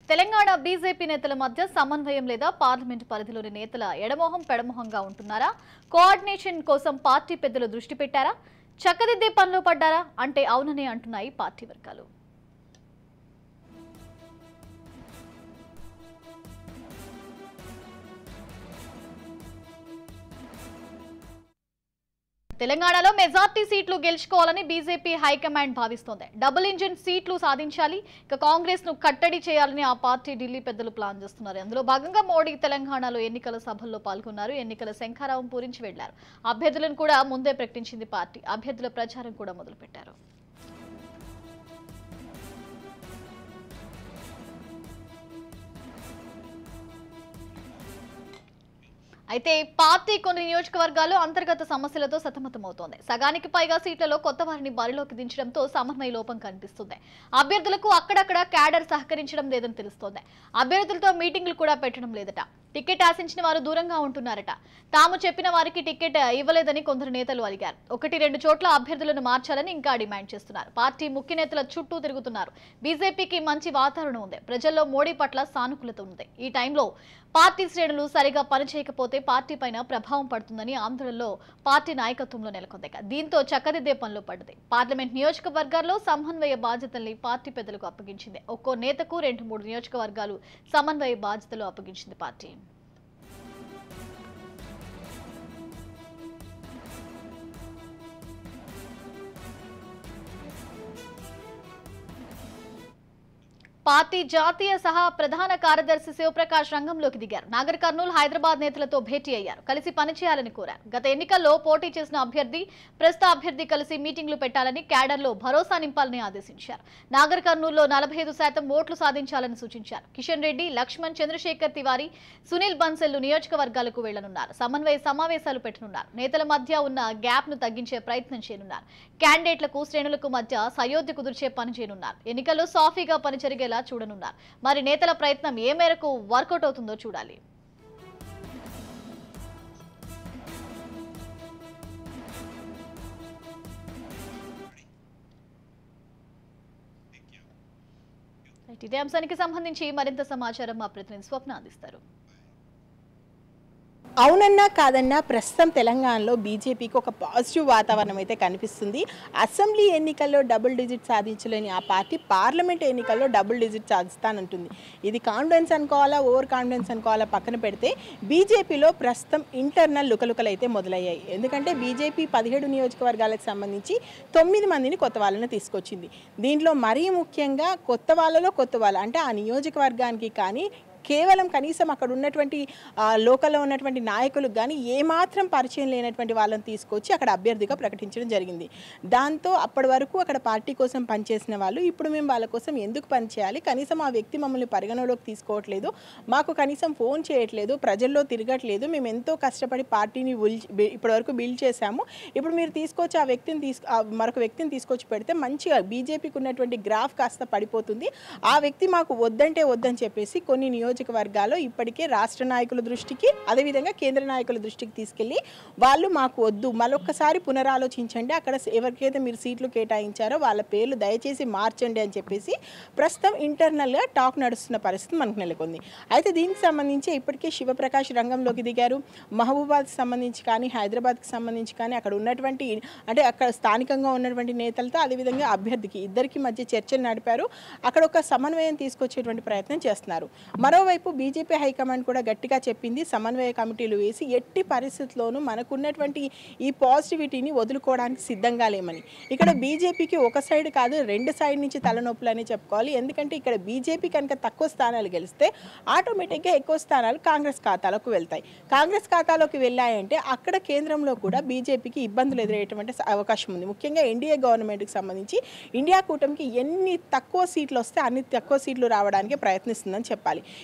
Telangana BJP నేతల మధ్య సమన్వయం లేదా పార్లమెంటు పరిధిలోని నేతల ఎడమోహం పెడమోహంగా ఉంటున్నారా కోఆర్డినేషన్ కోసం పార్టీ పెద్దలు దృష్టి పెట్టారా చక్కదిద్దే పనిలో పడ్డారా అంటే అవుననే అంటున్నాయి పార్టీ వర్గాలు తెలంగాణలో మెజార్టీ సీట్లు గెలుచుకోవాలని బీజేపీ హైకమాండ్ భావిస్తోంది డబుల్ ఇంజిన్ సీట్లు సాధించాలి ఇక కాంగ్రెస్ ను కట్టడి చేయాలని ఆ పార్టీ ఢిల్లీ పెద్దలు ప్లాన్ చేస్తున్నారు అందులో భాగంగా మోడీ తెలంగాణలో ఎన్నికల సభల్లో పాల్గొన్నారు ఎన్నికల శంఖారావం పూరించి వెళ్లారు అభ్యర్థులను కూడా ముందే ప్రకటించింది పార్టీ అభ్యర్థుల ప్రచారం కూడా మొదలుపెట్టారు అయితే పార్టీ కొన్ని నియోజకవర్గాల్లో అంతర్గత సమస్యలతో సతమతమవుతోంది సగానికి పైగా సీట్లలో కొత్త వారిని బరిలోకి దించడంతో సమన్వయ లోపం కనిపిస్తుంది అభ్యర్థులకు అక్కడక్కడ క్యాడర్ సహకరించడం లేదని తెలుస్తోంది అభ్యర్థులతో మీటింగ్లు కూడా పెట్టడం లేదట టికెట్ ఆశించిన వారు దూరంగా ఉంటున్నారట తాము చెప్పిన వారికి టికెట్ ఇవ్వలేదని కొందరు నేతలు అడిగారు ఒకటి రెండు చోట్ల అభ్యర్థులను మార్చాలని ఇంకా డిమాండ్ చేస్తున్నారు పార్టీ ముఖ్య నేతల చుట్టూ తిరుగుతున్నారు బీజేపీకి మంచి వాతావరణం ఉంది ప్రజల్లో మోడీ పట్ల సానుకూలత ఉంది ఈ టైంలో పార్టీ శ్రేణులు సరిగా పనిచేయకపోతే పార్టీ పైన ప్రభావం పడుతుందని ఆందోళనలో పార్టీ నాయకత్వంలో నెలకొంది దీంతో చక్కదిద్దే పనులు పడ్డది పార్లమెంట్ నియోజకవర్గాల్లో సమన్వయ బాధ్యతల్ని పార్టీ పెద్దలకు అప్పగించింది ఒక్కో నేతకు రెండు మూడు నియోజకవర్గాలు సమన్వయ బాధ్యతలు అప్పగించింది పార్టీ పార్టీ జాతీయ సహా ప్రధాన కార్యదర్శి శివప్రకాష్ రంగంలోకి దిగారు నాగర్ కర్నూలు హైదరాబాద్ నేతలతో భేటీ అయ్యారు కలిసి పనిచేయాలని కోరారు గత ఎన్నికల్లో పోటీ చేసిన అభ్యర్థి ప్రస్తుత అభ్యర్థి కలిసి మీటింగ్లు పెట్టాలని క్యాడర్లో భరోసా నింపాలని ఆదేశించారు నాగర్ కర్నూలులో నలభై ఐదు శాతం ఓట్లు సాధించాలని సూచించారు కిషన్ రెడ్డి లక్ష్మణ్ చంద్రశేఖర్ తివారీ సునీల్ బన్సెల్లు నియోజకవర్గాలకు వెళ్లనున్నారు సమన్వయ సమావేశాలు పెట్టనున్నారు నేతల మధ్య ఉన్న గ్యాప్ ను తగ్గించే ప్రయత్నం చేయనున్నారు క్యాండిడేట్లకు శ్రేణులకు మధ్య సయోధ్య కుదిర్చే పని చేయనున్నారు ఎన్నికల్లో సాఫీగా పని జరిగేలా చూడనున్నారు మరి నేతల ప్రయత్నం ఏ మేరకు వర్కౌట్ అవుతుందో చూడాలి రైట్, ఇదే అంశానికి సంబంధించి మరింత సమాచారం మా ప్రతినిధి స్వప్న అందిస్తారు అవునన్నా కాదన్నా ప్రస్తుతం తెలంగాణలో బీజేపీకి ఒక పాజిటివ్ వాతావరణం అయితే కనిపిస్తుంది అసెంబ్లీ ఎన్నికల్లో డబుల్ డిజిట్ సాధించలేని ఆ పార్టీ పార్లమెంట్ ఎన్నికల్లో డబుల్ డిజిట్ సాధిస్తానంటుంది ఇది కాన్ఫిడెన్స్ అనుకోవాలా ఓవర్ కాన్ఫిడెన్స్ అనుకోవాలా పక్కన పెడితే బీజేపీలో ప్రస్తుతం ఇంటర్నల్ లుకలుకలు అయితే మొదలయ్యాయి ఎందుకంటే బీజేపీ పదిహేడు నియోజకవర్గాలకు సంబంధించి తొమ్మిది మందిని కొత్త వాళ్ళని తీసుకొచ్చింది దీంట్లో మరీ ముఖ్యంగా కొత్త వాళ్ళలో కొత్త వాళ్ళు అంటే ఆ నియోజకవర్గానికి కానీ కేవలం కనీసం అక్కడ ఉన్నటువంటి ఆ, లోకల్లో ఉన్నటువంటి నాయకులకు కానీ ఏమాత్రం పరిచయం లేనటువంటి వాళ్ళని తీసుకొచ్చి అక్కడ అభ్యర్థిగా ప్రకటించడం జరిగింది దాంతో అప్పటి వరకు అక్కడ పార్టీ కోసం పనిచేసిన వాళ్ళు ఇప్పుడు మేము వాళ్ళ కోసం ఎందుకు పనిచేయాలి కనీసం ఆ వ్యక్తి మమ్మల్ని పరిగణలోకి తీసుకోవట్లేదు మాకు కనీసం ఫోన్ చేయట్లేదు ప్రజల్లో తిరగట్లేదు మేము ఎంతో కష్టపడి పార్టీని ఇప్పటి వరకు బిల్డ్ చేశాము ఇప్పుడు మీరు తీసుకొచ్చి ఆ వ్యక్తిని తీసుకు ఆ మరొక వ్యక్తిని తీసుకొచ్చి పెడితే మంచిగా బీజేపీకి ఉన్నటువంటి గ్రాఫ్ కాస్త పడిపోతుంది ఆ వ్యక్తి మాకు వద్దంటే వద్దని చెప్పేసి కొన్ని నియోజకవర్గాల్లో ఇప్పటికే రాష్ట్ర నాయకుల దృష్టికి అదేవిధంగా కేంద్ర నాయకుల దృష్టికి తీసుకెళ్ళి వాళ్ళు మాకు వద్దు మరొకసారి పునరాలోచించండి అక్కడ ఎవరికైతే మీరు సీట్లు కేటాయించారో వాళ్ళ పేర్లు దయచేసి మార్చండి అని చెప్పేసి ప్రస్తుతం ఇంటర్నల్గా టాక్ నడుస్తున్న పరిస్థితి మనకు నెలకొంది అయితే దీనికి సంబంధించి ఇప్పటికే శివప్రకాష్ రంగంలోకి దిగారు మహబూబాద్కి సంబంధించి కానీ హైదరాబాద్కి సంబంధించి కానీ అక్కడ ఉన్నటువంటి అంటే అక్కడ స్థానికంగా ఉన్నటువంటి నేతలతో అదేవిధంగా అభ్యర్థికి ఇద్దరికి మధ్య చర్చలు నడిపారు అక్కడ ఒక సమన్వయం తీసుకొచ్చేటువంటి ప్రయత్నం చేస్తున్నారు మరోవైపు బీజేపీ హైకమాండ్ కూడా గట్టిగా చెప్పింది సమన్వయ కమిటీలు వేసి ఎట్టి పరిస్థితుల్లోనూ మనకున్నటువంటి ఈ పాజిటివిటీని వదులుకోవడానికి సిద్ధంగా లేమని ఇక్కడ బీజేపీకి ఒక సైడ్ కాదు రెండు సైడ్ నుంచి తలనొప్పులు అని చెప్పుకోవాలి ఎందుకంటే ఇక్కడ బీజేపీ కనుక తక్కువ స్థానాలు గెలిస్తే ఆటోమేటిక్గా ఎక్కువ స్థానాలు కాంగ్రెస్ ఖాతాలోకి వెళ్తాయి కాంగ్రెస్ ఖాతాలోకి వెళ్ళాయంటే అక్కడ కేంద్రంలో కూడా బీజేపీకి ఇబ్బందులు ఎదురయ్యేటువంటి అవకాశం ఉంది ముఖ్యంగా ఎన్డీఏ గవర్నమెంట్కి సంబంధించి ఇండియా కూటమికి ఎన్ని తక్కువ సీట్లు వస్తే అన్ని తక్కువ సీట్లు రావడానికి ప్రయత్నిస్తుందని చెప్పాలి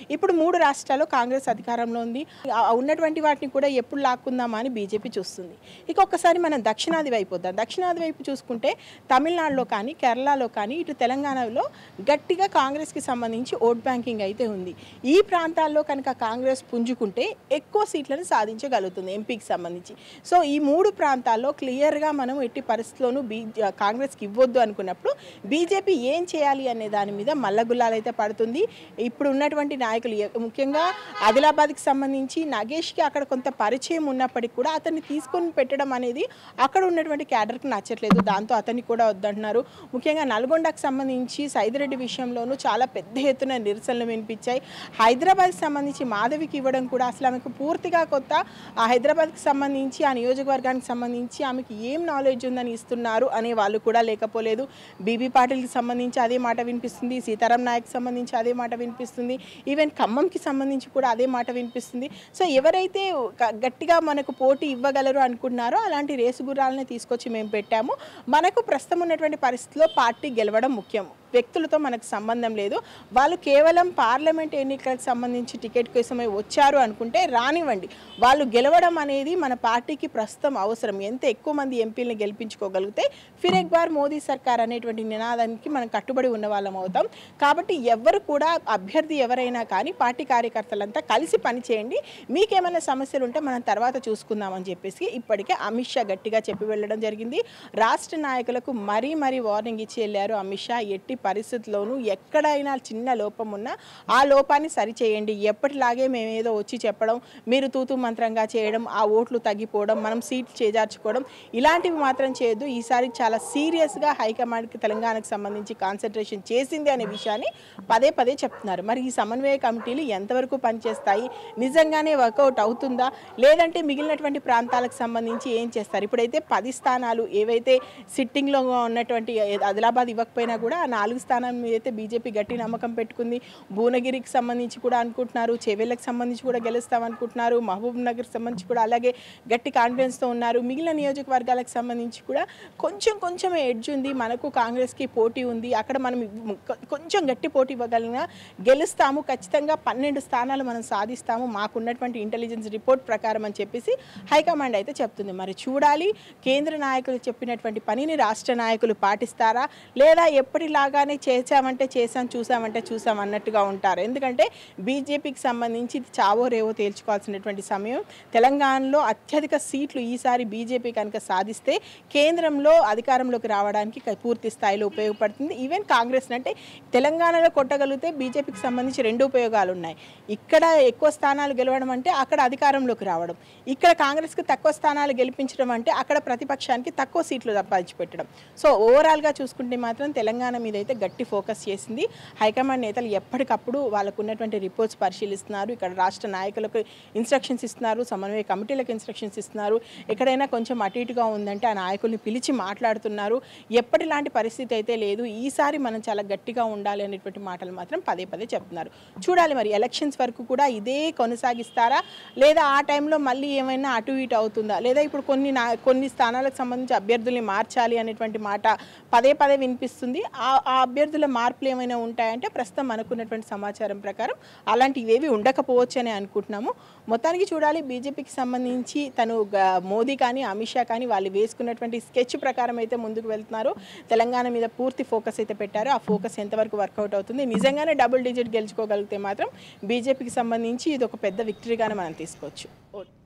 ఇప్పుడు మూడు రాష్ట్రాల్లో కాంగ్రెస్ అధికారంలో ఉంది ఆ ఉన్నటువంటి వాటిని కూడా ఎప్పుడు లాక్కుందామా అని బీజేపీ చూస్తుంది ఇక ఒక్కసారి మనం దక్షిణాది వైపు వద్దాం దక్షిణాది వైపు చూసుకుంటే తమిళనాడులో కానీ కేరళలో కానీ ఇటు తెలంగాణలో గట్టిగా కాంగ్రెస్కి సంబంధించి ఓట్ బ్యాంకింగ్ అయితే ఉంది ఈ ప్రాంతాల్లో కనుక కాంగ్రెస్ పుంజుకుంటే ఎక్కువ సీట్లను సాధించగలుగుతుంది ఎంపీకి సంబంధించి సో ఈ మూడు ప్రాంతాల్లో క్లియర్గా మనం ఎట్టి పరిస్థితుల్లోనూ బీ కాంగ్రెస్కి ఇవ్వద్దు అనుకున్నప్పుడు బీజేపీ ఏం చేయాలి అనే దాని మీద మల్లగుల్లాలు అయితే పడుతుంది ఇప్పుడు ఉన్నటువంటి నాయకులు ఎ- ముఖ్యంగా ఆదిలాబాద్కి సంబంధించి నగేష్కి అక్కడ కొంత పరిచయం ఉన్నప్పటికీ కూడా అతన్ని తీసుకొని పెట్టడం అనేది అక్కడ ఉన్నటువంటి క్యాడర్కి నచ్చట్లేదు దాంతో అతన్ని కూడా వద్దంటున్నారు ముఖ్యంగా నల్గొండకు సంబంధించి సైదిరెడ్డి విషయంలోనూ చాలా పెద్ద ఎత్తున నిరసనలు వినిపించాయి హైదరాబాద్కి సంబంధించి మాధవికి ఇవ్వడం కూడా అసలు ఆమెకు పూర్తిగా కొత్త ఆ హైదరాబాద్కి సంబంధించి ఆ నియోజకవర్గానికి సంబంధించి ఆమెకి ఏం నాలెడ్జ్ ఉందని ఇస్తున్నారు అనే వాళ్ళు కూడా లేకపోలేదు బీబీ పాటిల్కి సంబంధించి అదే మాట వినిపిస్తుంది సీతారాం నాయక్ సంబంధించి అదే మాట వినిపిస్తుంది ఈవెన్ ఖమ్మంకి సంబంధించి కూడా అదే మాట వినిపిస్తుంది సో ఎవరైతే గ- గట్టిగా మనకు పోటీ ఇవ్వగలరు అనుకున్నారో అలాంటి రేసు గుర్రాలని తీసుకొచ్చి మేము పెట్టాము మనకు ప్రస్తుతం ఉన్నటువంటి పరిస్థితిలో పార్టీ గెలవడం ముఖ్యం వ్యక్తులతో మనకు సంబంధం లేదు వాళ్ళు కేవలం పార్లమెంట్ ఎన్నికలకు సంబంధించి టికెట్ కోసమే వచ్చారు అనుకుంటే రానివ్వండి వాళ్ళు గెలవడం అనేది మన పార్టీకి ప్రస్తుతం అవసరం ఎంత ఎక్కువ మంది ఎంపీలను గెలిపించుకోగలిగితే ఫిర్ ఎక్ బార్ మోదీ సర్కార్ అనేటువంటి నినాదానికి మనం కట్టుబడి ఉన్న వాళ్ళం అవుతాం కాబట్టి ఎవరు కూడా అభ్యర్థి ఎవరైనా కానీ పార్టీ కార్యకర్తలంతా కలిసి పనిచేయండి మీకేమైనా సమస్యలు ఉంటే మనం తర్వాత చూసుకుందామని చెప్పేసి ఇప్పటికే అమిత్ షా గట్టిగా చెప్పి వెళ్ళడం జరిగింది రాష్ట్ర నాయకులకు మరీ మరీ వార్నింగ్ ఇచ్చి వెళ్ళారు అమిత్ షా ఎట్టి పరిస్థితుల్లోనూ ఎక్కడైనా చిన్న లోపం ఉన్నా ఆ లోపాన్ని సరిచేయండి ఎప్పటిలాగే మేము ఏదో వచ్చి చెప్పడం మీరు తూతు మంత్రంగా చేయడం ఆ ఓట్లు తగ్గిపోవడం మనం సీట్లు చేజార్చుకోవడం ఇలాంటివి మాత్రం చేయొద్దు ఈసారి చాలా సీరియస్గా హైకమాండ్కి తెలంగాణకు సంబంధించి కాన్సన్ట్రేషన్ చేసింది అనే విషయాన్ని పదే పదే చెప్తున్నారు మరి ఈ సమన్వయ కమిటీలు ఎంతవరకు పనిచేస్తాయి నిజంగానే వర్కౌట్ అవుతుందా లేదంటే మిగిలినటువంటి ప్రాంతాలకు సంబంధించి ఏం చేస్తారు ఇప్పుడైతే పది స్థానాలు ఏవైతే సిట్టింగ్లో ఉన్నటువంటి ఆదిలాబాద్ ఇవ్వకపోయినా కూడా ఆ నాలుగు స్థానాల మీద అయితే బీజేపీ గట్టి నమ్మకం పెట్టుకుంది భువనగిరికి సంబంధించి కూడా అనుకుంటున్నారు చెవెళ్ళకి సంబంధించి కూడా గెలుస్తాం అనుకుంటున్నారు మహబూబ్ నగర్ సంబంధించి కూడా అలాగే గట్టి కాన్ఫిడెన్స్తో ఉన్నారు మిగిలిన నియోజకవర్గాలకు సంబంధించి కూడా కొంచెం కొంచెం ఎడ్జ్ ఉంది మనకు కాంగ్రెస్కి పోటీ ఉంది అక్కడ మనం ఇవ్వ- కొ- కొంచెం గట్టి పోటీ ఇవ్వగలిగిన గెలుస్తాము ఖచ్చితంగా పన్నెండు స్థానాలు మనం సాధిస్తాము మాకున్నటువంటి ఇంటెలిజెన్స్ రిపోర్ట్ ప్రకారం అని చెప్పేసి హైకమాండ్ అయితే చెప్తుంది మరి చూడాలి కేంద్ర నాయకులు చెప్పినటువంటి పనిని రాష్ట్ర నాయకులు పాటిస్తారా లేదా ఎప్పటిలాగానే చేశామంటే చేశాం చూసామంటే చూసాం అన్నట్టుగా ఉంటారు ఎందుకంటే బీజేపీకి సంబంధించి ఇది చావో రేవో తేల్చుకోవాల్సినటువంటి సమయం తెలంగాణలో అత్యధిక సీట్లు ఈసారి బీజేపీ కనుక సాధిస్తే కేంద్రంలో అధికారంలోకి రావడానికి క- పూర్తి స్థాయిలో ఉపయోగపడుతుంది ఈవెన్ కాంగ్రెస్ అంటే తెలంగాణలో కొట్టగలిగితే బీజేపీకి సంబంధించి రెండు ఉపయోగాలు ఉన్నాయి ఇక్కడ ఎక్కువ స్థానాలు గెలవడం అంటే అక్కడ అధికారంలోకి రావడం ఇక్కడ కాంగ్రెస్కి తక్కువ స్థానాలు గెలిపించడం అంటే అక్కడ ప్రతిపక్షానికి తక్కువ సీట్లు సంపాదించి పెట్టడం సో ఓవరాల్గా చూసుకుంటే మాత్రం తెలంగాణ మీద అయితే గట్టి ఫోకస్ చేసింది హైకమాండ్ నేతలు ఎప్పటికప్పుడు వాళ్ళకు ఉన్నటువంటి రిపోర్ట్స్ పరిశీలిస్తున్నారు ఇక్కడ రాష్ట్ర నాయకులకు ఇన్స్ట్రక్షన్స్ ఇస్తున్నారు సమన్వయ కమిటీలకు ఇన్స్ట్రక్షన్స్ ఇస్తున్నారు ఎక్కడైనా కొంచెం అటు ఇటుగా ఉందంటే ఆ నాయకుల్ని పిలిచి మాట్లాడుతున్నారు ఎప్పటిలాంటి పరిస్థితి అయితే లేదు ఈసారి మనం చాలా గట్టిగా ఉండాలి అనేటువంటి మాటలు మాత్రం పదే పదే చెప్తున్నారు చూడాలి మరి ఎలక్షన్స్ వరకు కూడా ఇదే కొనసాగిస్తారా లేదా ఆ టైంలో మళ్ళీ ఏమైనా అటు ఇటు అవుతుందా లేదా ఇప్పుడు కొన్ని నా కొన్ని స్థానాలకు సంబంధించి అభ్యర్థుల్ని మార్చాలి అనేటువంటి మాట పదే పదే వినిపిస్తుంది ఆ ఆ అభ్యర్థుల మార్పులు ఏమైనా ఉంటాయంటే ప్రస్తుతం మనకున్నటువంటి సమాచారం ప్రకారం అలాంటివి ఏవి ఉండకపోవచ్చు అని అనుకుంటున్నాము మొత్తానికి చూడాలి బీజేపీకి సంబంధించి తను గ- మోదీ కానీ అమిత్ షా కానీ వాళ్ళు వేసుకున్నటువంటి స్కెచ్ ప్రకారం అయితే ముందుకు వెళ్తున్నారు తెలంగాణ మీద పూర్తి ఫోకస్ అయితే పెట్టారు ఆ ఫోకస్ ఎంతవరకు వర్కౌట్ అవుతుంది నిజంగానే డబుల్ డిజిట్ గెలుచుకోగలిగితే మాత్రం బీజేపీకి సంబంధించి ఇది ఒక పెద్ద విక్టరీగానే మనం తీసుకోవచ్చు